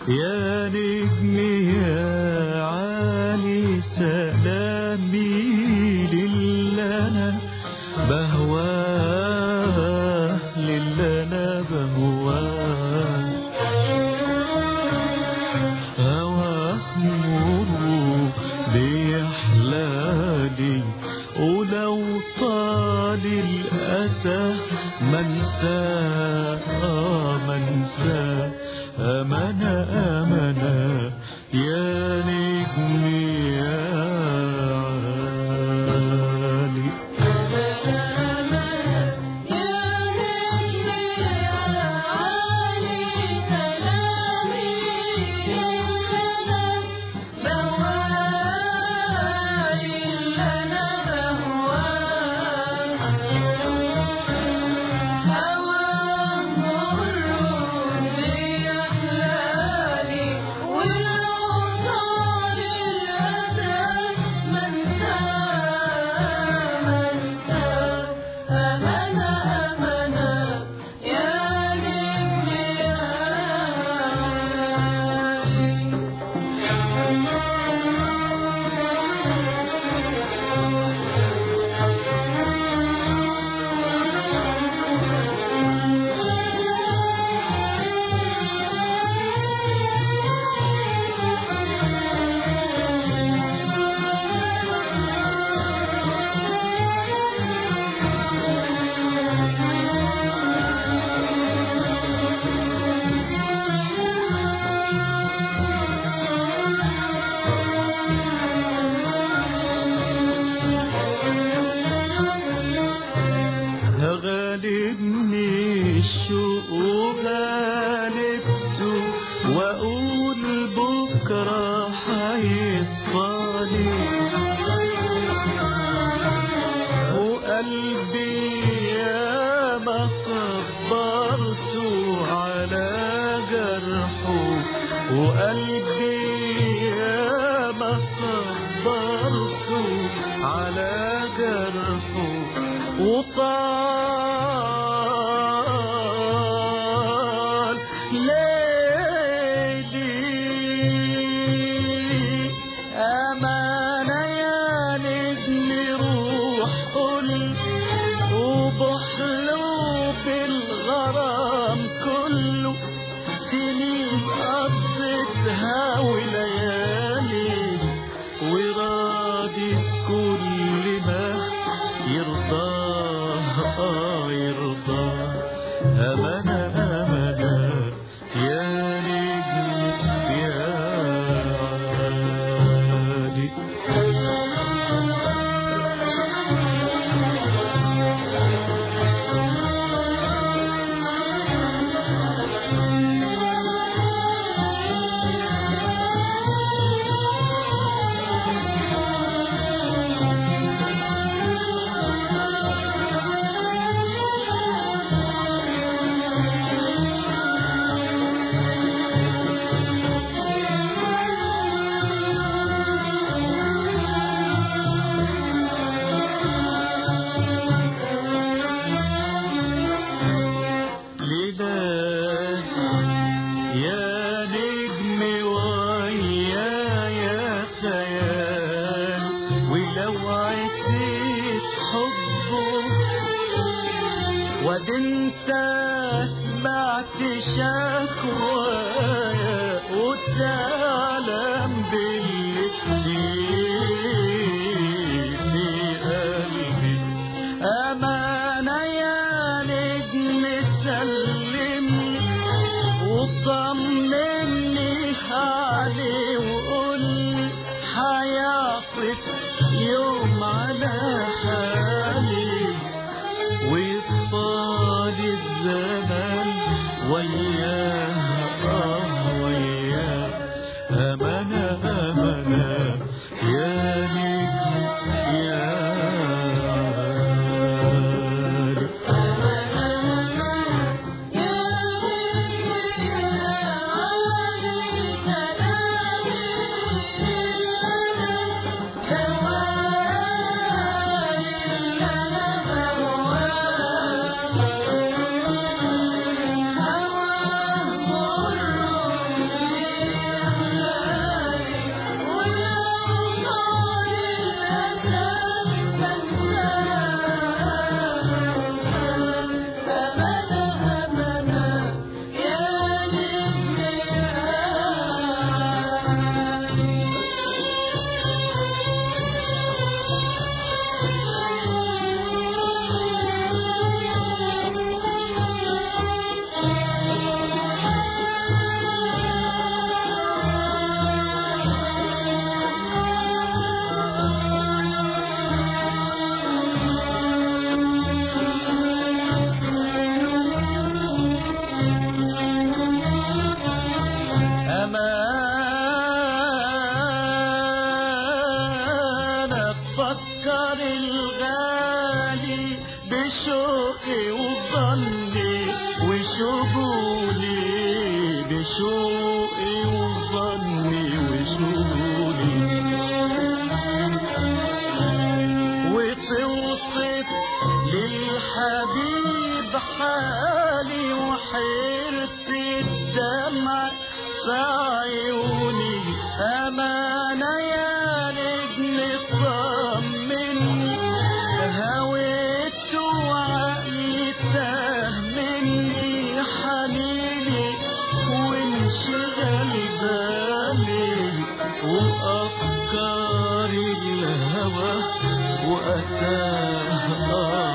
يا نجم يا عالي سلامي للي انا بهواه للي انا بهواه هواه نور بيحلالي ولو طال الأسى منساه آه منساه أمانة أمانة يا نجم يا عالي غالبني الشوق وغالبته واقول بكره هيصفالي وقلبي يا ما صبرته على جرحه وقلبي يا ما صبرته على جرحه وطال ليلي أمانة يا نجم روح قل وبحلوب الغرام كله سنين قضيتها وليالي وراضي كل ما يرضاه آه يرضاه أمانة أمانة يا نجم يا عالي ليلى يا نجم ويا يا خيال ولو عديت حبه وانت سمعت شكوايا وتعلم باللي في قلبي أمانة يا نجم سلمني وطمني عليه وقولي هيعطف يوم على حالي ويصفالي الزمن وياه آه بشوقي وظني وشغولي بشوقي وظني وشغولي وتوصف للحبيب حالي وحيرت الدمع في عيوني أمانة يا نجم طمني هويت وعقلي تاه مني حنيني وانشغل بالي وأفكار الهوى وأساه